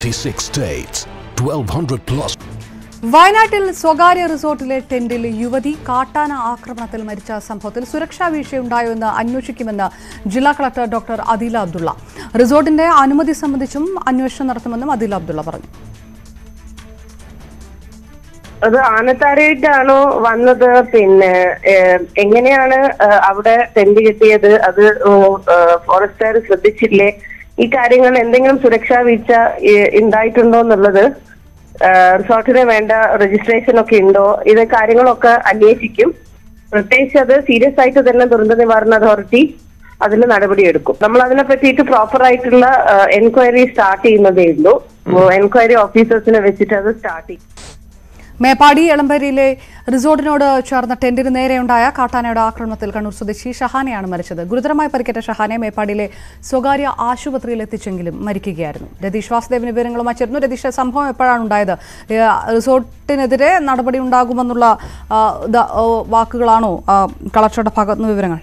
36 states, 1200 plus വയനാട്ടിൽ സ്വകാര്യ റിസോർട്ടിലെ ടെന്റിൽ യുവതി കാട്ടാന ആക്രമണത്തിൽ മരിച്ച സംഭവത്തിൽ സുരക്ഷാ വീഴ്ചയുണ്ടായോ എന്ന് അന്വേഷിക്കുമെന്ന് ജില്ലാ കളക്ടർ ഡോക്ടർ അദീല അബ്ദുള്ള റിസോർട്ടിന്റെ അനുമതി സംബന്ധിച്ചും അന്വേഷണം നടത്തുമെന്നും അദീല അബ്ദുള്ള പറഞ്ഞു അത് ആനത്താരയിട്ടാണോ വന്നത് പിന്നെ ഏഹ്, എങ്ങനെയാണ് ഏഹ്, അവിടെ ടെന്റ് കിട്ടിയത് അത് ഫോറസ്റ്റുകാർ ശ്രദ്ധിച്ചില്ലേ ഈ കാര്യങ്ങൾ എന്തെങ്കിലും സുരക്ഷാ വീഴ്ച ഏഹ്, ഉണ്ടായിട്ടുണ്ടോ എന്നുള്ളത് ഏഹ്, റിസോർട്ടിന് വേണ്ട രജിസ്ട്രേഷൻ ഒക്കെ ഉണ്ടോ ഇത് കാര്യങ്ങളൊക്കെ അന്വേഷിക്കും പ്രത്യേകിച്ച് അത് സീരിയസ് ആയിട്ട് തന്നെ ദുരന്ത നിവാരണ അതോറിറ്റി അതിൽ നടപടിയെടുക്കും നമ്മൾ അതിനെ പറ്റിയിട്ട് പ്രോപ്പർ ആയിട്ടുള്ള എൻക്വയറി സ്റ്റാർട്ട് ചെയ്യുന്നതേ ഉള്ളൂ എൻക്വയറി ഓഫീസേഴ്സിനെ വെച്ചിട്ട് അത് സ്റ്റാർട്ട് ചെയ്യും മേപ്പാടി എളമ്പേരിയിലെ റിസോർട്ടിനോട് ചേർന്ന ടെന്റിന് നേരെയുണ്ടായ കാട്ടാനയുടെ ആക്രമണത്തിൽ കണ്ണൂർ സ്വദേശി ഷഹാനയാണ് മരിച്ചത് ഗുരുതരമായി പരിക്കേറ്റ ഷഹാനെ മേപ്പാടിയിലെ സ്വകാര്യ ആശുപത്രിയിൽ എത്തിച്ചെങ്കിലും മരിക്കുകയായിരുന്നു രതീഷ് വാസുദേവിന് വിവരങ്ങളുമായി ചേർന്നു രതീഷ് സംഭവം എപ്പോഴാണ് ഉണ്ടായത് ഏ, റിസോർട്ടിനെതിരെ നടപടി ഉണ്ടാകുമെന്നുള്ള ആ, ദ- ഓ, വാക്കുകളാണോ ആ, കളക്ടറുടെ ഭാഗത്തുനിന്ന് വിവരങ്ങൾ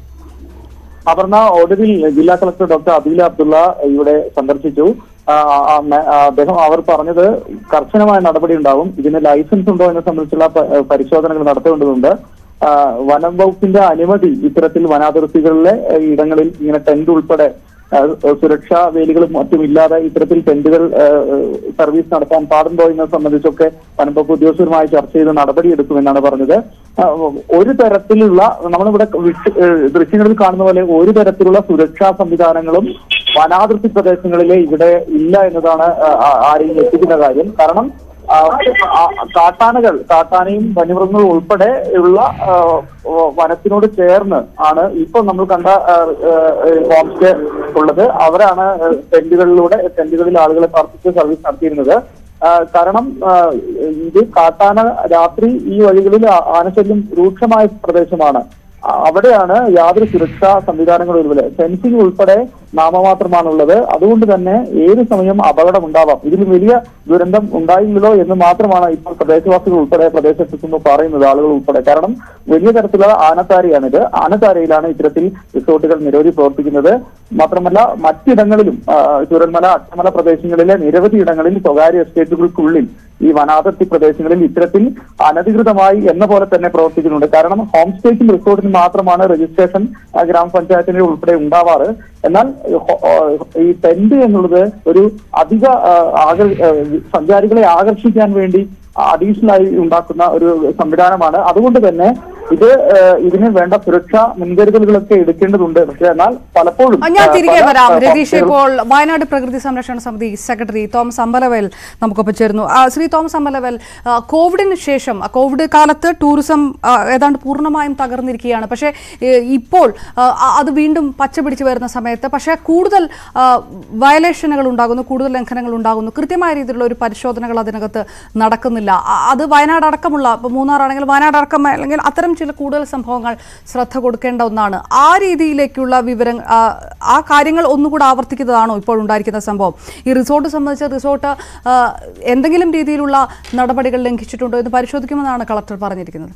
അപർണ ഒടുവിൽ ജില്ലാ കളക്ടർ ഡോക്ടർ അബീല അബ്ദുള്ള ഇവിടെ സന്ദർശിച്ചു ആ, ആ, മ- ആ, അദ്ദേഹം അവർ പറഞ്ഞത് കർശനമായ നടപടി ഉണ്ടാവും ഇതിന് ലൈസൻസ് ഉണ്ടോ എന്നെ സംബന്ധിച്ചുള്ള പ- പരിശോധനകൾ നടത്തേണ്ടതുണ്ട് ആ, വനം വകുപ്പിന്റെ അനുമതി ഇത്തരത്തിൽ വനാതിർത്തികളിലെ ഏ, ഇടങ്ങളിൽ ഇങ്ങനെ ടെന്റ് ഉൾപ്പെടെ ആ, സുരക്ഷാ വേലികളും മറ്റും ഇല്ലാതെ ഇത്തരത്തിൽ ടെന്റുകൾ ആ, സർവീസ് നടത്താൻ പാടുണ്ടോ എന്നത് സംബന്ധിച്ചൊക്കെ വനംവകുപ്പ് ഉദ്യോഗസ്ഥരുമായി ചർച്ച ചെയ്ത് നടപടിയെടുക്കുമെന്നാണ് പറഞ്ഞത് ആ, ഒരു തരത്തിലുള്ള നമ്മളിവിടെ വിട്ട്- ഏഹ് ദൃശ്യങ്ങളിൽ കാണുന്ന പോലെ ഒരു തരത്തിലുള്ള സുരക്ഷാ സംവിധാനങ്ങളും വനാതിർത്തി പ്രദേശങ്ങളിലെ ഇവിടെ ഇല്ല എന്നതാണ് ആ, ആ- ആരെയും എത്തിക്കുന്ന കാര്യം കാരണം ആ, ആ, കാട്ടാനകൾ കാട്ടാനയും വന്യമൃഗങ്ങളും ഉൾപ്പെടെ ഉള്ള ആ, വനത്തിനോട് ചേർന്ന് ആണ് ഇപ്പൊ നമ്മൾ കണ്ട ഹോം സ്റ്റേ ഉള്ളത് അവരാണ് ടെന്റുകളിലൂടെ ടെന്റുകളിൽ ആളുകളെ പാർപ്പിച്ച് സർവീസ് നടത്തിയിരുന്നത് ആ, കാരണം ആ, ഇത് കാട്ടാന രാത്രി ഈ വഴികളിൽ ആ- ആനശല്യം രൂക്ഷമായ പ്രദേശമാണ് ആ, അവിടെയാണ് യാതൊരു സുരക്ഷാ സംവിധാനങ്ങളും ഇതുപോലെ ഫെൻസിംഗ് ഉൾപ്പെടെ നാമമാത്രമാണുള്ളത് അതുകൊണ്ട് തന്നെ ഏത് സമയം അപകടം ഉണ്ടാവാം ഇതിൽ വലിയ ദുരന്തം ഉണ്ടായില്ലല്ലോ എന്ന് മാത്രമാണ് ഇപ്പോൾ പ്രദേശവാസികൾ ഉൾപ്പെടെ പ്രദേശത്തെത്തുമ്പോൾ പറയുന്നത് ആളുകൾ ഉൾപ്പെടെ കാരണം വലിയ തരത്തിലുള്ള ആനത്താരയാണിത് ആനത്താരയിലാണ് ഇത്തരത്തിൽ റിസോർട്ടുകൾ നിരവധി പ്രവർത്തിക്കുന്നത് മാത്രമല്ല മറ്റിടങ്ങളിലും ആ, ചുരന്മല അട്ടമല പ്രദേശങ്ങളിലെ നിരവധി ഇടങ്ങളിൽ സ്വകാര്യ എസ്റ്റേറ്റുകൾക്കുള്ളിൽ ഈ വനാതിർത്തി പ്രദേശങ്ങളിൽ ഇത്തരത്തിൽ അനധികൃതമായി എന്ന പോലെ തന്നെ പ്രവർത്തിക്കുന്നുണ്ട് കാരണം ഹോം സ്റ്റേക്കും റിസോർട്ടിനും മാത്രമാണ് രജിസ്ട്രേഷൻ ആ, ഗ്രാമപഞ്ചായത്തിന് ഉൾപ്പെടെ ഉണ്ടാവാറ് എന്നാൽ ഹോ- ആ, ഈ ടെന്റ് എന്നുള്ളത് ഒരു അധിക ആ, ആകർ- ആ, സഞ്ചാരികളെ ആകർഷിക്കാൻ വേണ്ടി അഡീഷണൽ ആയി ഉണ്ടാക്കുന്ന ഒരു സംവിധാനമാണ് അതുകൊണ്ട് തന്നെ ഇത് ആ, ഇതിന് വേണ്ട സുരക്ഷാ മുൻകരുതലുകളൊക്കെ എടുക്കേണ്ടതുണ്ട് പക്ഷേ എന്നാൽ പലപ്പോഴും ഞാൻ ആ, തിരികെ പല, വരാം ആ, രതീഷ് ഹോം ഇപ്പോൾ വയനാട് പ്രകൃതി സംരക്ഷണ സമിതി സെക്രട്ടറി തോമസ് അമ്പലവേൽ നമുക്കൊപ്പം ചേരുന്നു ആ, ശ്രീ തോമസ് അമ്പലവേൽ ആ, കോവിഡിന് ശേഷം ആ, കോവിഡ് കാലത്ത് ടൂറിസം ആ, ഏതാണ്ട് പൂർണ്ണമായും തകർന്നിരിക്കുകയാണ് പക്ഷേ ഏ, ഇപ്പോൾ ആ, ആ, അത് വീണ്ടും പച്ചപിടിച്ച് വരുന്ന സമയത്ത് പക്ഷേ കൂടുതൽ ആ, വയലേഷനുകൾ ഉണ്ടാകുന്നു കൂടുതൽ ലംഘനങ്ങൾ ഉണ്ടാകുന്നു കൃത്യമായ രീതിയിലുള്ള ഒരു പരിശോധനകൾ അതിനകത്ത് നടക്കുന്നില്ല ആ, അത് വയനാട് അടക്കമുള്ള ഇപ്പോൾ മൂന്നാറാണെങ്കിൽ വയനാട് അടക്കം അല്ലെങ്കിൽ അത്തരം ചില കൂടുതൽ സംഭവങ്ങൾ ശ്രദ്ധ കൊടുക്കേണ്ട ഒന്നാണ് ആ രീതിയിലേക്കുള്ള വിവരങ്ങൾ ആ കാര്യങ്ങൾ ഒന്നുകൂടെ ആവർത്തിക്കുന്നതാണോ ഇപ്പോൾ ഉണ്ടായിരിക്കുന്ന സംഭവം ഈ റിസോർട്ട് സംബന്ധിച്ച് റിസോർട്ട് ആ, എന്തെങ്കിലും രീതിയിലുള്ള നടപടികൾ ലംഘിച്ചിട്ടുണ്ടോ എന്ന് പരിശോധിക്കുമെന്നാണ് കളക്ടർ പറഞ്ഞിരിക്കുന്നത്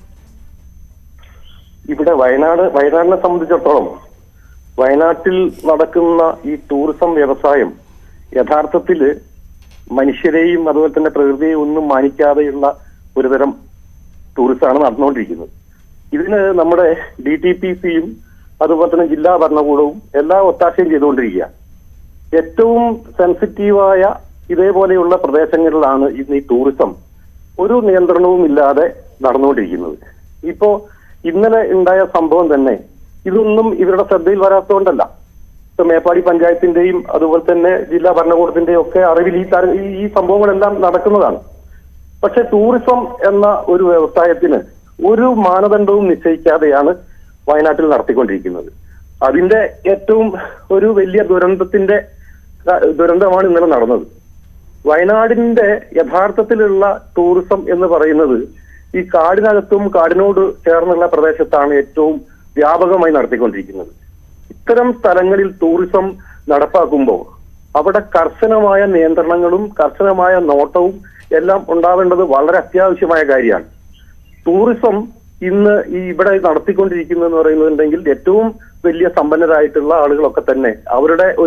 ഇവിടെ വയനാട് വയനാടിനെ സംബന്ധിച്ചിടത്തോളം വയനാട്ടിൽ നടക്കുന്ന ഈ ടൂറിസം വ്യവസായം യഥാർത്ഥത്തിൽ മനുഷ്യരെയും അതുപോലെ തന്നെ പ്രകൃതിയെയും ഒന്നും മാനിക്കാതെയുള്ള ഒരുതരം ടൂറിസമാണ് നടന്നുകൊണ്ടിരിക്കുന്നത് ഇതിന് നമ്മുടെ ഡി ടി പി സിയും അതുപോലെ തന്നെ ജില്ലാ ഭരണകൂടവും എല്ലാ ഒത്താശയും ചെയ്തുകൊണ്ടിരിക്കുക ഏറ്റവും സെൻസിറ്റീവായ ഇതേപോലെയുള്ള പ്രദേശങ്ങളിലാണ് ഇന്ന് ഈ ടൂറിസം ഒരു നിയന്ത്രണവും ഇല്ലാതെ നടന്നുകൊണ്ടിരിക്കുന്നത് ഇപ്പോ ഇന്നലെ ഉണ്ടായ സംഭവം തന്നെ ഇതൊന്നും ഇവരുടെ ശ്രദ്ധയിൽ വരാത്തതുകൊണ്ടല്ല ഇപ്പൊ മേപ്പാടി പഞ്ചായത്തിന്റെയും അതുപോലെ തന്നെ ജില്ലാ ഭരണകൂടത്തിന്റെയും ഒക്കെ അറിവിൽ ഈ തര- ഈ- ഈ സംഭവങ്ങളെല്ലാം നടക്കുന്നതാണ് പക്ഷെ ടൂറിസം എന്ന ഒരു വ്യവസായത്തിന് ഒരു മാനദണ്ഡവും നിശ്ചയിക്കാതെയാണ് വയനാട്ടിൽ നടത്തിക്കൊണ്ടിരിക്കുന്നത് അതിന്റെ ഏറ്റവും ഒരു വലിയ ദുരന്തത്തിന്റെ ക- ദുരന്തമാണ് ഇന്നലെ നടന്നത് വയനാടിന്റെ യഥാർത്ഥത്തിലുള്ള ടൂറിസം എന്ന് പറയുന്നത് ഈ കാടിനകത്തും കാടിനോട് ചേർന്നുള്ള പ്രദേശത്താണ് ഏറ്റവും വ്യാപകമായി നടത്തിക്കൊണ്ടിരിക്കുന്നത് ഇത്തരം സ്ഥലങ്ങളിൽ ടൂറിസം നടപ്പാക്കുമ്പോൾ അവിടെ കർശനമായ നിയന്ത്രണങ്ങളും കർശനമായ നോട്ടവും എല്ലാം ഉണ്ടാവേണ്ടത് വളരെ അത്യാവശ്യമായ കാര്യമാണ് ടൂറിസം ഇന്ന് ഈ ഇവിടെ നടത്തിക്കൊണ്ടിരിക്കുന്നതെന്ന് പറയുന്നുണ്ടെങ്കിൽ ഏറ്റവും വലിയ സമ്പന്നരായിട്ടുള്ള ആളുകളൊക്കെ തന്നെ അവരുടെ ഒരു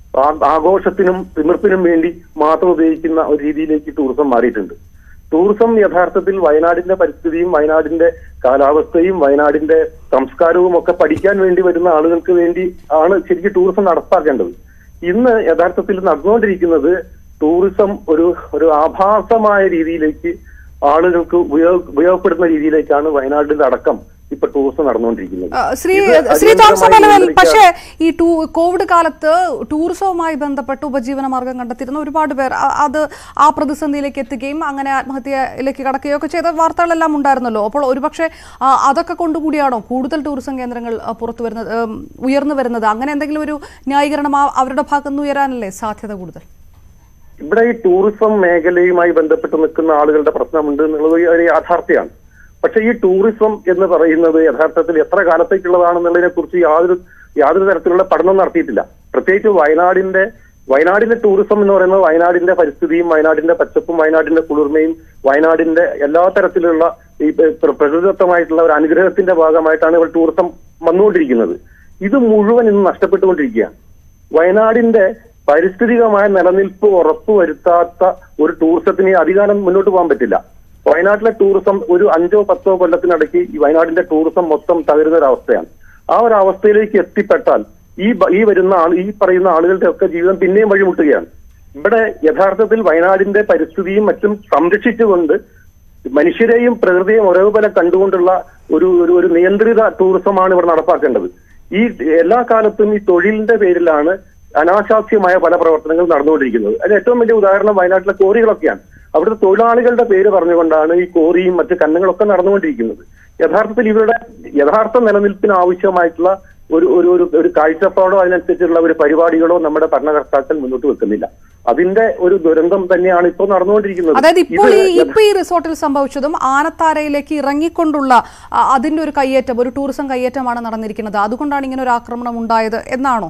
ആ- ആഘോഷത്തിനും തിമിർപ്പിനും വേണ്ടി മാത്രം ഉപയോഗിക്കുന്ന ഒരു രീതിയിലേക്ക് ടൂറിസം മാറിയിട്ടുണ്ട് ടൂറിസം യഥാർത്ഥത്തിൽ വയനാടിന്റെ പരിസ്ഥിതിയും വയനാടിന്റെ കാലാവസ്ഥയും വയനാടിന്റെ സംസ്കാരവും ഒക്കെ പഠിക്കാൻ വേണ്ടി വരുന്ന ആളുകൾക്ക് വേണ്ടി ആണ് ശരിക്കും ടൂറിസം നടപ്പാക്കേണ്ടത് ഇന്ന് യഥാർത്ഥത്തിൽ നടന്നുകൊണ്ടിരിക്കുന്നത് ടൂറിസം ഒരു ഒരു ആഭാസമായ രീതിയിലേക്ക് ആളുകൾക്ക് ഉപയോഗ ഉപയോഗപ്പെടുന്ന രീതിയിലേക്കാണ് വയനാടിന്റെ അടക്കം ഇപ്പൊ ടൂറിസം നടന്നുകൊണ്ടിരിക്കുന്നത് ആ, ശ്രീ ഇത് ശ്രീ തോമസ് അടിയന്തരമായി അമലവേൽ നിയന്ത്രിക്കാൻ- പക്ഷേ ഈ ടൂ കോവിഡ് കാലത്ത് ടൂറിസവുമായി ബന്ധപ്പെട്ട് ഉപജീവന മാർഗം കണ്ടെത്തിയിരുന്ന ഒരുപാട് പേർ അ- അത് ആ പ്രതിസന്ധിയിലേക്ക് എത്തുകയും അങ്ങനെ ആത്മഹത്യയിലേക്ക് കടക്കുകയോ ഒക്കെ ചെയ്ത വാർത്തകളെല്ലാം ഉണ്ടായിരുന്നല്ലോ അപ്പോൾ ഒരുപക്ഷെ ആ, അതൊക്കെ കൊണ്ടുകൂടിയാണോ കൂടുതൽ ടൂറിസം കേന്ദ്രങ്ങൾ ആ, പുറത്തു വരുന്നത് ഉം, ഉയർന്നു വരുന്നത് അങ്ങനെ എന്തെങ്കിലും ഒരു ന്യായീകരണം ആ- അവരുടെ ഭാഗത്തു നിന്ന് ഉയരാനല്ലേ സാധ്യത കൂടുതൽ ഇവിടെ ഈ ടൂറിസം മേഖലയുമായി ബന്ധപ്പെട്ട് നിൽക്കുന്ന ആളുകളുടെ പ്രശ്നമുണ്ട് എന്നുള്ളത് ഒരു യാഥാർത്ഥ്യമാണ് പക്ഷെ ഈ ടൂറിസം എന്ന് പറയുന്നത് യഥാർത്ഥത്തിൽ എത്ര കാലത്തേക്കുള്ളതാണെന്നുള്ളതിനെ കുറിച്ച് യാതൊരു യാതൊരു തരത്തിലുള്ള പഠനം നടത്തിയിട്ടില്ല പ്രത്യേകിച്ച് വയനാടിന്റെ വയനാടിന്റെ ടൂറിസം എന്ന് പറയുന്നത് വയനാടിന്റെ പരിസ്ഥിതിയും വയനാടിന്റെ പച്ചപ്പും വയനാടിന്റെ കുളിർമയും വയനാടിന്റെ എല്ലാ തരത്തിലുള്ള ഈ പ്ര- പ്രകൃതിദത്തമായിട്ടുള്ള ഒരു അനുഗ്രഹത്തിന്റെ ഭാഗമായിട്ടാണ് ഇവിടെ ടൂറിസം വന്നുകൊണ്ടിരിക്കുന്നത് ഇത് മുഴുവൻ ഇന്ന് നഷ്ടപ്പെട്ടുകൊണ്ടിരിക്കുകയാണ് വയനാടിന്റെ പരിസ്ഥിതികമായ നിലനിൽപ്പ് ഉറപ്പുവരുത്താത്ത ഒരു ടൂറിസത്തിന് ഈ അധികാരം മുന്നോട്ട് പോകാൻ പറ്റില്ല വയനാട്ടിലെ ടൂറിസം ഒരു അഞ്ചോ പത്തോ കൊല്ലത്തിനിടയ്ക്ക് ഈ വയനാടിന്റെ ടൂറിസം മൊത്തം തകരുന്ന ഒരു അവസ്ഥയാണ് ആ ഒരു അവസ്ഥയിലേക്ക് എത്തിപ്പെട്ടാൽ ഈ ബ- ഈ വരുന്ന ആൾ ഈ പറയുന്ന ആളുകളുടെ ഒക്കെ ജീവിതം പിന്നെയും വഴിമുട്ടുകയാണ് ഇവിടെ യഥാർത്ഥത്തിൽ വയനാടിന്റെ പരിസ്ഥിതിയും മറ്റും സംരക്ഷിച്ചുകൊണ്ട് മനുഷ്യരെയും പ്രകൃതിയെയും ഒരേപോലെ കണ്ടുകൊണ്ടുള്ള ഒരു ഒരു ഒരു നിയന്ത്രിത ടൂറിസമാണ് ഇവിടെ നടപ്പാക്കേണ്ടത് ഈ എല്ലാ കാലത്തും ഈ തൊഴിലിന്റെ പേരിലാണ് അനാശാസ്യമായ പല പ്രവർത്തനങ്ങളും നടന്നുകൊണ്ടിരിക്കുന്നത് അതിന് ഏറ്റവും വലിയ ഉദാഹരണം വയനാട്ടിലെ കോറികളൊക്കെയാണ് അവിടുത്തെ തൊഴിലാളികളുടെ പേര് പറഞ്ഞുകൊണ്ടാണ് ഈ കോറിയും മറ്റ് കണ്ണുകളൊക്കെ നടന്നുകൊണ്ടിരിക്കുന്നത് യഥാർത്ഥത്തിൽ ഇവരുടെ യഥാർത്ഥ നിലനിൽപ്പിന് ആവശ്യമായിട്ടുള്ള ഒരു ഒരു ഒരു ഒരു കാഴ്ചപ്പാടോ അതിനനുസരിച്ചുള്ള ഒരു പരിപാടികളോ നമ്മുടെ ഭരണകർത്താക്കൾ മുന്നോട്ട് വെക്കുന്നില്ല അതിന്റെ ഒരു ദുരന്തം തന്നെയാണ് ഇപ്പോൾ നടന്നുകൊണ്ടിരിക്കുന്നത് അതായത് ഇപ്പോൾ ഈ ഇത് ഇപ്പൊ ഈ റിസോർട്ടിൽ സംഭവിച്ചതും ആനത്താരയിലേക്ക് ഇറങ്ങിക്കൊണ്ടുള്ള ആ, അതിന്റെ ഒരു കയ്യേറ്റം ഒരു ടൂറിസം കയ്യേറ്റമാണ് നടന്നിരിക്കുന്നത് അതുകൊണ്ടാണ് ഇങ്ങനെ ഒരു ആക്രമണം ഉണ്ടായത് എന്നാണോ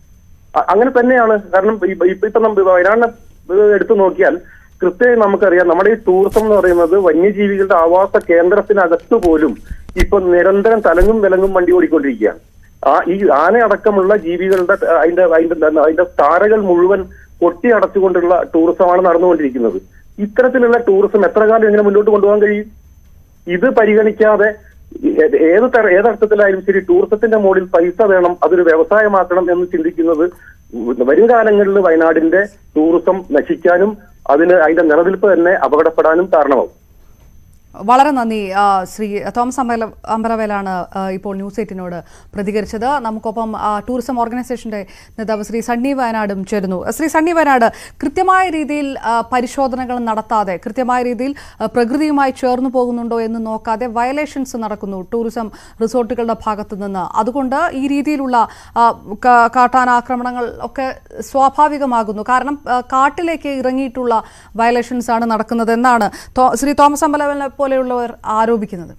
അ- അങ്ങനെ തന്നെയാണ് കാരണം ഇപ്പൊ ഇപ്പൊ ഇപ്പൊ നമ്മൾ വയനാടിനെ എടുത്തു നോക്കിയാൽ കൃത്യമായി നമുക്കറിയാം നമ്മുടെ ഈ ടൂറിസം എന്ന് പറയുന്നത് വന്യജീവികളുടെ ആവാസ കേന്ദ്രത്തിനകത്ത് പോലും ഇപ്പൊ നിരന്തരം തലങ്ങും വിലങ്ങും വണ്ടി ഓടിക്കൊണ്ടിരിക്കുകയാണ് ആ ഈ ആന അടക്കമുള്ള ജീവികളുടെ ത- അതിന്റെ അതിന്റെ എന്താണ് അതിന്റെ താരകൾ മുഴുവൻ കൊട്ടി അടച്ചുകൊണ്ടുള്ള ടൂറിസമാണ് നടന്നുകൊണ്ടിരിക്കുന്നത് ഇത്തരത്തിലുള്ള ടൂറിസം എത്ര കാലം ഇങ്ങനെ മുന്നോട്ട് കൊണ്ടുപോകാൻ കഴിയും ഇത് പരിഗണിക്കാതെ ഏത് ഏത് തര ഏതർത്ഥത്തിലായാലും ശരി ടൂറിസത്തിന്റെ മുകളിൽ പൈസ വേണം അതൊരു വ്യവസായമാക്കണം എന്ന് ചിന്തിക്കുന്നത് വരും കാലങ്ങളിൽ വയനാടിന്റെ ടൂറിസം നശിക്കാനും അതിന് അതിന്റെ നിലനിൽപ്പ് തന്നെ അപകടപ്പെടാനും കാരണമാവും വളരെ നന്ദി ആ, ശ്രീ തോമസ് അമ്പല അമ്പലവേലാണ് ആ, ഇപ്പോൾ ന്യൂസ് എയ്റ്റിനോട് പ്രതികരിച്ചത് നമുക്കൊപ്പം ആ, ടൂറിസം ഓർഗനൈസേഷന്റെ നേതാവ് ശ്രീ സണ്ണി വയനാടും ചേരുന്നു ശ്രീ സണ്ണി വയനാട് കൃത്യമായ രീതിയിൽ ആ, പരിശോധനകൾ നടത്താതെ കൃത്യമായ രീതിയിൽ ആ, പ്രകൃതിയുമായി ചേർന്നു പോകുന്നുണ്ടോ എന്ന് നോക്കാതെ വയലേഷൻസ് നടക്കുന്നു ടൂറിസം റിസോർട്ടുകളുടെ ഭാഗത്തു നിന്ന് അതുകൊണ്ട് ഈ രീതിയിലുള്ള ആ, കാ- കാട്ടാനാക്രമണങ്ങൾ ഒക്കെ സ്വാഭാവികമാകുന്നു കാരണം ആ, കാട്ടിലേക്ക് ഇറങ്ങിയിട്ടുള്ള വയലേഷൻസ് ആണ് നടക്കുന്നത് എന്നാണ് തോ- ശ്രീ തോമസ് അമ്പലവനെ പോലെയുള്ളവർ ആരോപിക്കുന്നത്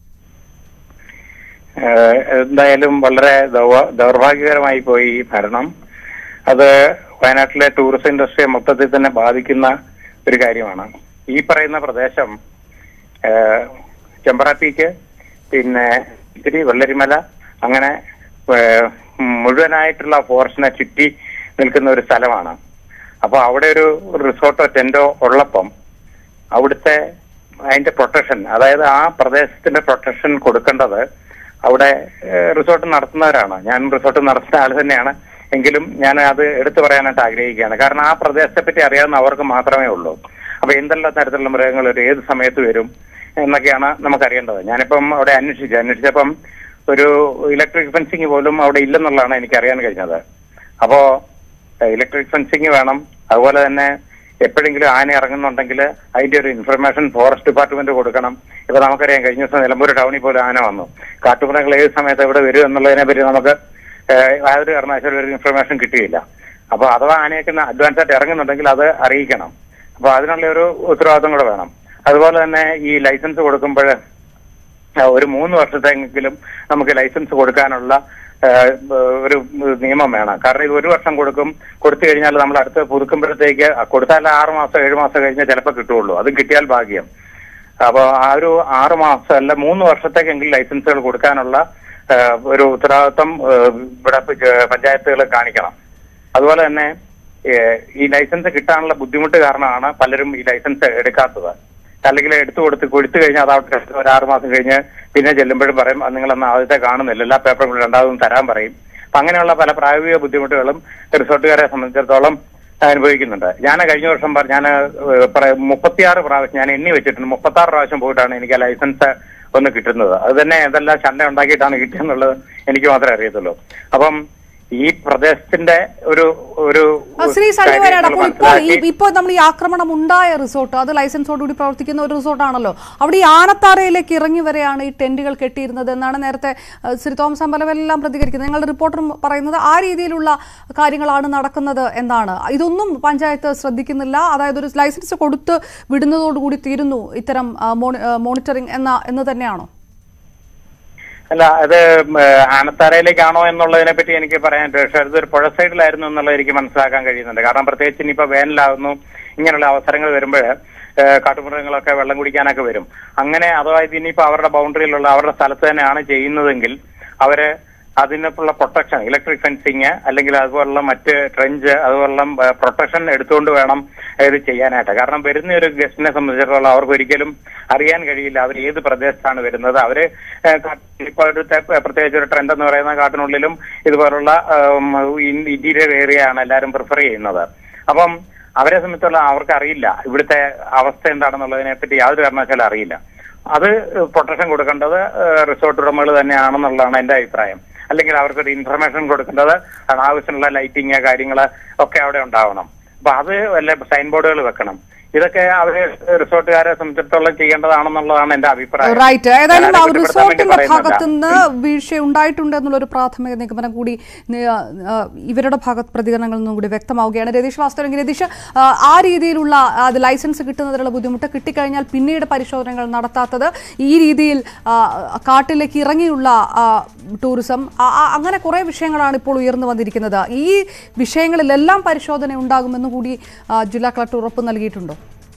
ഏഹ് എന്തായാലും വളരെ ദൗ- ദൗർഭാഗ്യകരമായി പോയി ഈ ഭരണം അത് വയനാട്ടിലെ ടൂറിസം ഇൻഡസ്ട്രിയെ മൊത്തത്തിൽ തന്നെ ബാധിക്കുന്ന ഒരു കാര്യമാണ് ഈ പറയുന്ന പ്രദേശം ഏഹ് ചെമ്പറ പീക്ക് പിന്നെ ഇത്തിരി വെള്ളരിമല അങ്ങനെ ഏഹ് മുഴുവനായിട്ടുള്ള ഫോറസ്റ്റിനെ ചുറ്റി നിൽക്കുന്ന ഒരു സ്ഥലമാണ് അപ്പോൾ അവിടെ ഒരു റിസോർട്ടോ ടെന്റോ ഉള്ളപ്പം അവിടുത്തെ അതിന്റെ പ്രൊട്ടക്ഷൻ അതായത് ആ പ്രദേശത്തിന്റെ പ്രൊട്ടക്ഷൻ കൊടുക്കേണ്ടത് അവിടെ ഏഹ്, റിസോർട്ട് നടത്തുന്നവരാണ് ഞാൻ റിസോർട്ട് നടത്തുന്ന ആൾ തന്നെയാണ് എങ്കിലും ഞാൻ അത് എടുത്തു പറയാനായിട്ട് ആഗ്രഹിക്കുകയാണ് കാരണം ആ പ്രദേശത്തെ പറ്റി അറിയാവുന്ന അവർക്ക് മാത്രമേ ഉള്ളൂ അപ്പൊ എന്തെല്ലാം തരത്തിലുള്ള മൃഗങ്ങൾ ഒരു ഏത് സമയത്ത് വരും എന്നൊക്കെയാണ് നമുക്കറിയേണ്ടത് ഞാനിപ്പം അവിടെ അന്വേഷിച്ചു അന്വേഷിച്ചപ്പം ഒരു ഇലക്ട്രിക് ഫെൻസിങ് പോലും അവിടെ ഇല്ലെന്നുള്ളതാണ് എനിക്ക് അറിയാൻ കഴിഞ്ഞത് അപ്പോ ഇലക്ട്രിക് ഫെൻസിങ് വേണം അതുപോലെ തന്നെ എപ്പോഴെങ്കിലും ആന ഇറങ്ങുന്നുണ്ടെങ്കിൽ അതിന്റെ ഒരു ഇൻഫർമേഷൻ ഫോറസ്റ്റ് ഡിപ്പാർട്ട്മെന്റ് കൊടുക്കണം ഇപ്പൊ നമുക്കറിയാം കഴിഞ്ഞ ദിവസം നിലമ്പൂർ ടൗണിൽ പോലും ആന വന്നു കാട്ടുമൃഗങ്ങൾ ഏത് സമയത്ത് എവിടെ വരും എന്നുള്ളതിനെ പറ്റി നമുക്ക് ഏഹ്, യാതൊരു കാരണവശാലും ഒരു ഇൻഫർമേഷൻ കിട്ടിയില്ല അപ്പൊ അഥവാ ആനയൊക്കെ അഡ്വാൻസ് ആയിട്ട് ഇറങ്ങുന്നുണ്ടെങ്കിൽ അത് അറിയിക്കണം അപ്പൊ അതിനുള്ള ഒരു ഉത്തരവാദിത്വം കൂടെ വേണം അതുപോലെ തന്നെ ഈ ലൈസൻസ് കൊടുക്കുമ്പോൾ ആ, ഒരു മൂന്ന് വർഷത്തെങ്കിലും നമുക്ക് ലൈസൻസ് കൊടുക്കാനുള്ള ആ, ഒരു നിയമം വേണം കാരണം ഇത് ഒരു വർഷം കൊടുക്കും കൊടുത്തു കഴിഞ്ഞാൽ നമ്മൾ അടുത്ത് പുതുക്കുമ്പോഴത്തേക്ക് കൊടുത്താൽ ആറ് മാസം ഏഴ് മാസം കഴിഞ്ഞാൽ ചിലപ്പോൾ കിട്ടുള്ളൂ അതും കിട്ടിയാൽ ഭാഗ്യം അപ്പോൾ ആ ഒരു ആറ് മാസം അല്ല മൂന്ന് വർഷത്തേക്കെങ്കിലും ലൈസൻസുകൾ കൊടുക്കാനുള്ള ആ, ഒരു ഉത്തരവാദിത്വം ആ, ഇവിടെ പഞ്ചായത്തുകൾ കാണിക്കണം അതുപോലെ തന്നെ ഏഹ്, ഈ ലൈസൻസ് കിട്ടാനുള്ള ബുദ്ധിമുട്ട് കാരണമാണ് പലരും ഈ ലൈസൻസ് എടുക്കാത്തത് അല്ലെങ്കിൽ എടുത്തു കൊടുത്ത് കൊടുത്തു കഴിഞ്ഞാൽ അത് അവിടെ ഒരു ആറ് മാസം കഴിഞ്ഞ് പിന്നെ ചെല്ലുമ്പോഴും പറയും "അത് നിങ്ങളന്ന് ആദ്യത്തെ കാണുന്നില്ല എല്ലാ പേപ്പറും കൂടി രണ്ടാമതും തരാൻ പറയും അപ്പൊ അങ്ങനെയുള്ള പല പ്രായോഗിക ബുദ്ധിമുട്ടുകളും റിസോർട്ടുകാരെ സംബന്ധിച്ചിടത്തോളം അനുഭവിക്കുന്നുണ്ട് ഞാൻ കഴിഞ്ഞ വർഷം പറ- ഞാൻ ഏഹ്, പറ- മുപ്പത്തിയാറ് പ്രാവശ്യം ഞാൻ എണ്ണി വെച്ചിട്ടുണ്ട് മുപ്പത്തി ആറ് പ്രാവശ്യം പോയിട്ടാണ് എനിക്ക് ആ ലൈസൻസ് ഒന്ന് കിട്ടുന്നത് അത് തന്നെ എന്തെല്ലാം ചണ്ട ഉണ്ടാക്കിയിട്ടാണ് കിട്ടിയെന്നുള്ളത് എനിക്ക് മാത്രമേ അറിയത്തുള്ളൂ അപ്പം ഈ പ്രദേശത്തിന്റെ ഒരു ഒരു ആ, ശ്രീ സണ്ണി വരാട് കാര്യങ്ങൾ അപ്പോൾ ഇപ്പോൾ ഈ മനസ്സിലാക്കി ഇപ്പോൾ നമ്മൾ ഈ ആക്രമണം ഉണ്ടായ റിസോർട്ട് അത് ലൈസൻസോടുകൂടി പ്രവർത്തിക്കുന്ന ഒരു റിസോർട്ടാണല്ലോ അവിടെ ഈ ആനത്താരയിലേക്ക് ഇറങ്ങി വരെയാണ് ഈ ടെന്റുകൾ കെട്ടിയിരുന്നത് എന്നാണ് നേരത്തെ ആ, ശ്രീ തോമസ് അമ്പലമെല്ലാം പ്രതികരിക്കുന്നത് ഞങ്ങളുടെ റിപ്പോർട്ടർ പറയുന്നത് ആ രീതിയിലുള്ള കാര്യങ്ങളാണ് നടക്കുന്നത് എന്നാണ് ഇതൊന്നും പഞ്ചായത്ത് ശ്രദ്ധിക്കുന്നില്ല അതായത് ഒരു ലൈസൻസ് കൊടുത്ത് വിടുന്നതോടുകൂടി തീരുന്നു ഇത്തരം മോണിറ്ററിംഗ് എന്ന എന്ന് തന്നെയാണോ അല്ല അത് ഉം, ഏഹ്, ആനത്താരയിലേക്കാണോ എന്നുള്ളതിനെ പറ്റി എനിക്ക് പറയാൻ പക്ഷേ അതൊരു പുഴ സൈഡിലായിരുന്നു എന്നുള്ളത് എനിക്ക് മനസ്സിലാക്കാൻ കഴിയുന്നുണ്ട് കാരണം പ്രത്യേകിച്ച് ഇനിയിപ്പോ വേനലാകുന്നു ഇങ്ങനെയുള്ള അവസരങ്ങൾ വരുമ്പോൾ കാട്ടുമൃഗങ്ങളൊക്കെ വെള്ളം കുടിക്കാനൊക്കെ വരും അങ്ങനെ അഥവാ ഇത് ഇനിയിപ്പോ അവരുടെ ബൗണ്ടറിയിലുള്ള അവരുടെ സ്ഥലത്ത് തന്നെയാണ് ചെയ്യുന്നതെങ്കിൽ അവര് അതിനുള്ള പ്രൊട്ടക്ഷൻ ഇലക്ട്രിക് ഫെൻസിങ് അല്ലെങ്കിൽ അതുപോലുള്ള മറ്റ് ട്രെഞ്ച് അതുപോലുള്ള പ്രൊട്ടക്ഷൻ എടുത്തുകൊണ്ട് വേണം ഇത് ചെയ്യാനായിട്ട് കാരണം വരുന്ന ഒരു ഗസ്റ്റിനെ സംബന്ധിച്ചിടത്തോളം അവർക്ക് ഒരിക്കലും അറിയാൻ കഴിയില്ല അവർ ഏത് പ്രദേശത്താണ് വരുന്നത് അവര് ഏഹ്, കാ- ഇപ്പോൾ ഒരു തെ- പ്രത്യേകിച്ച് ഒരു ട്രെൻഡ് എന്ന് പറയുന്ന കാട്ടിനുള്ളിലും ഇതുപോലുള്ള ഇന്റീരിയർ ഏരിയ ആണ് എല്ലാവരും പ്രിഫർ ചെയ്യുന്നത് അപ്പം അവരെ സംബന്ധിച്ചുള്ള അവർക്ക് അറിയില്ല ഇവിടുത്തെ അവസ്ഥ എന്താണെന്നുള്ളതിനെ പറ്റി യാതൊരു കാരണവശാലും അറിയില്ല അത് പ്രൊട്ടക്ഷൻ കൊടുക്കേണ്ടത് ഏഹ്, റിസോർട്ട് ഉടമകൾ തന്നെയാണെന്നുള്ളതാണ് എന്റെ അഭിപ്രായം അല്ലെങ്കിൽ അവർക്കൊരു ഇൻഫർമേഷൻ കൊടുക്കേണ്ടത് അത് ആവശ്യമുള്ള ലൈറ്റിങ് കാര്യങ്ങള് ഒക്കെ അവിടെ ഉണ്ടാവണം അപ്പൊ അത് വല്ല സൈൻ ബോർഡുകൾ വെക്കണം ഇതൊക്കെ അവര് റിസോർട്ടുകാരെ സംബന്ധിച്ചിടത്തോളം ചെയ്യേണ്ടതാണെന്നുള്ളതാണ് എന്റെ അഭിപ്രായം റൈറ്റ് ഏതായാലും ആ ഞാനത് കുറ്റപ്പെടുത്താൻ വേണ്ടി റിസോർട്ടിന്റെ പറയുന്നതല്ല. ഭാഗത്തു നിന്ന് വീഴ്ച ഉണ്ടായിട്ടുണ്ട് എന്നുള്ളൊരു പ്രാഥമിക നിഗമനം കൂടി നി- ആ, ഇവരുടെ ഭാഗത്ത് പ്രതികരണങ്ങളിൽ നിന്നും കൂടി വ്യക്തമാവുകയാണ് രതീഷ് വാസ്തവെങ്കിൽ രതീഷ് ആ, ആ രീതിയിലുള്ള ആ, അത് ലൈസൻസ് കിട്ടുന്നതിനുള്ള ബുദ്ധിമുട്ട് കിട്ടിക്കഴിഞ്ഞാൽ പിന്നീട് പരിശോധനകൾ നടത്താത്തത് ഈ രീതിയിൽ ആ, കാട്ടിലേക്ക് ഇറങ്ങിയുള്ള ആ, ടൂറിസം ആ, ആ, അങ്ങനെ കുറേ വിഷയങ്ങളാണ് ഇപ്പോൾ ഉയർന്നു വന്നിരിക്കുന്നത് ഈ വിഷയങ്ങളിലെല്ലാം പരിശോധന ഉണ്ടാകുമെന്ന് കൂടി ആ, ജില്ലാ കളക്ടർ ഉറപ്പ് നൽകിയിട്ടുണ്ടോ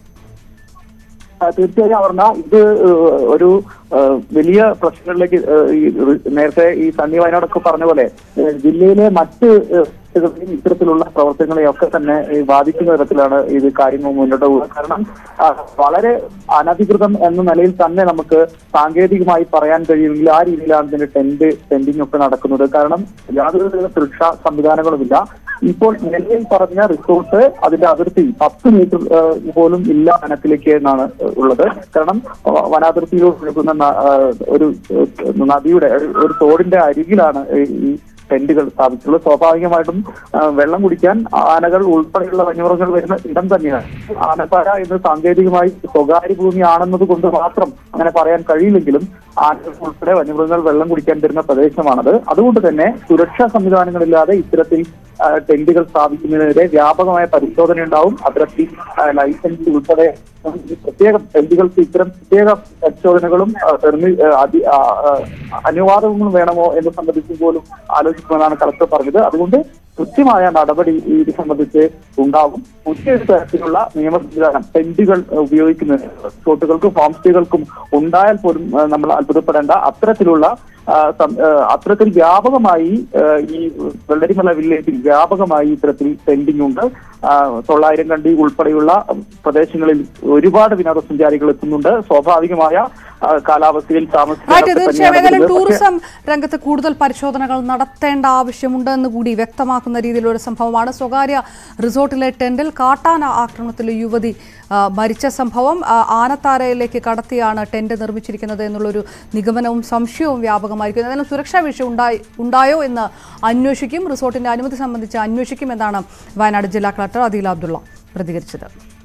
ആ, തീർച്ചയായും അവർണ ഇത് ഏഹ്, ഒരു ഏഹ്, വലിയ പ്രശ്നങ്ങളിലേക്ക് ഏഹ്, ഈ റി- നേരത്തെ ഈ സണ്ണി വയനാടൊക്കെ പറഞ്ഞ പോലെ ഏഹ്, ജില്ലയിലെ മറ്റ് ഏഹ്, ജില്ലകളിലെയും ഇത്തരത്തിലുള്ള പ്രവർത്തനങ്ങളെയൊക്കെ തന്നെ ഏഹ്, ബാധിക്കുന്ന തരത്തിലാണ് ഇത് കാര്യങ്ങൾ മുന്നോട്ട് പോകുന്നത് കാരണം ആ, വളരെ അനധികൃതം എന്ന നിലയിൽ തന്നെ നമുക്ക് സാങ്കേതികമായി പറയാൻ കഴിയുമെങ്കിൽ ആ രീതിയിലാണ് ഇതിന്റെ ടെന്റ് ടെന്റിംഗ് ഒക്കെ നടക്കുന്നത് കാരണം യാതൊരു വിധ സുരക്ഷാ സംവിധാനങ്ങളുമില്ല ഇപ്പോൾ നിലവിൽ പറഞ്ഞ റിസോർട്ട് അതിന്റെ അതിർത്തി പത്ത് മീറ്റർ ഏഹ്, പോലും ഇല്ല വനത്തിലേക്ക് എന്നാണ് ഉള്ളത് കാരണം വ- വനാതിർത്തിയിലൂടെ ഒഴുകുന്ന ന- ഏഹ്, ഒരു ഏഹ്, നദിയുടെ ഒരു- ഒരു തോടിന്റെ അരികിലാണ് ഈ- ഈ ടെന്റുകൾ സ്ഥാപിച്ചിട്ടുള്ളത് സ്വാഭാവികമായിട്ടും ആ, വെള്ളം കുടിക്കാൻ ആനകൾ ഉൾപ്പെടെയുള്ള വന്യമൃഗങ്ങൾ വരുന്ന ഇടം തന്നെയാണ് ആനപ്പാറ എന്ന് സാങ്കേതികമായി സ്വകാര്യ ഭൂമിയാണെന്നത് കൊണ്ട് മാത്രം അങ്ങനെ പറയാൻ കഴിയില്ലെങ്കിലും ആനകൾ ഉൾപ്പെടെ വന്യമൃഗങ്ങൾ വെള്ളം കുടിക്കാൻ വരുന്ന പ്രദേശമാണത് അതുകൊണ്ട് തന്നെ സുരക്ഷാ സംവിധാനങ്ങളില്ലാതെ ഇത്തരത്തിൽ ആ, ടെന്റുകൾ സ്ഥാപിക്കുന്നതിനെതിരെ വ്യാപകമായ പരിശോധന ഉണ്ടാവും അത്തരത്തിൽ ആ, ലൈസൻസ് ഉൾപ്പെടെ ഈ പ്രത്യേക ടെന്റുകൾക്ക് ഇത്തരം പ്രത്യേക പരിശോധനകളും ആ, പെർമി- ആ, അതി- ആ, ആ, അനുവാദങ്ങളും വേണമോ എന്ന് സംബന്ധിച്ച് പോലും ആലോചിക്കുമെന്നാണ് കളക്ടർ പറഞ്ഞത് അതുകൊണ്ട് കൃത്യമായ നടപടി ഇത് സംബന്ധിച്ച് ഉണ്ടാവും പുതിയൊരു തരത്തിലുള്ള നിയമ സംവിധാനം ടെന്റുകൾ ഉപയോഗിക്കുന്നതിന് റിസോർട്ടുകൾക്കും ഹോം സ്റ്റേകൾക്കും ഉണ്ടായാൽ പോലും ആ, നമ്മൾ അത്ഭുതപ്പെടേണ്ട അത്തരത്തിലുള്ള ആ, സം- ആ, അത്തരത്തിൽ വ്യാപകമായി ആ, ഈ വെള്ളരിമല വില്ലേജിൽ വ്യാപകമായി ഇത്തരത്തിൽ ടെന്റിംഗ് ഉണ്ട് ആ, തൊള്ളായിരം കണ്ടി ഉൾപ്പെടെയുള്ള പ്രദേശങ്ങളിൽ ഒരുപാട് വിനോദസഞ്ചാരികൾ എത്തുന്നുണ്ട് സ്വാഭാവികമായ ആ, കാലാവസ്ഥയിൽ റൈറ്റ് താമസിക്കാൻ തീർച്ചയായും ഏതായാലും ടൂറിസം രംഗത്ത് കൂടുതൽ പരിശോധനകൾ നടത്തേണ്ട ആവശ്യമുണ്ട് എന്ന് കൂടി വ്യക്തമാക്കുന്ന രീതിയിലുള്ള സംഭവമാണ് സ്വകാര്യ റിസോർട്ടിലെ ടെന്റിൽ കാട്ടാന ആക്രമണത്തിൽ യുവതി ആ, മരിച്ച സംഭവം ആ, ആനത്താരയിലേക്ക് കടത്തിയാണ് ടെന്റ് നിർമ്മിച്ചിരിക്കുന്നത് എന്നുള്ളൊരു നിഗമനവും സംശയവും വ്യാപകമായിരിക്കും ഏതായാലും സുരക്ഷാ വീഴ്ച ഉണ്ടായി ഉണ്ടായോ എന്ന് അന്വേഷിക്കും റിസോർട്ടിന്റെ അനുമതി സംബന്ധിച്ച് അന്വേഷിക്കും എന്നാണ് വയനാട് ജില്ലാ കളക്ടർ അദീൽ അബ്ദുള്ള പ്രതികരിച്ചത്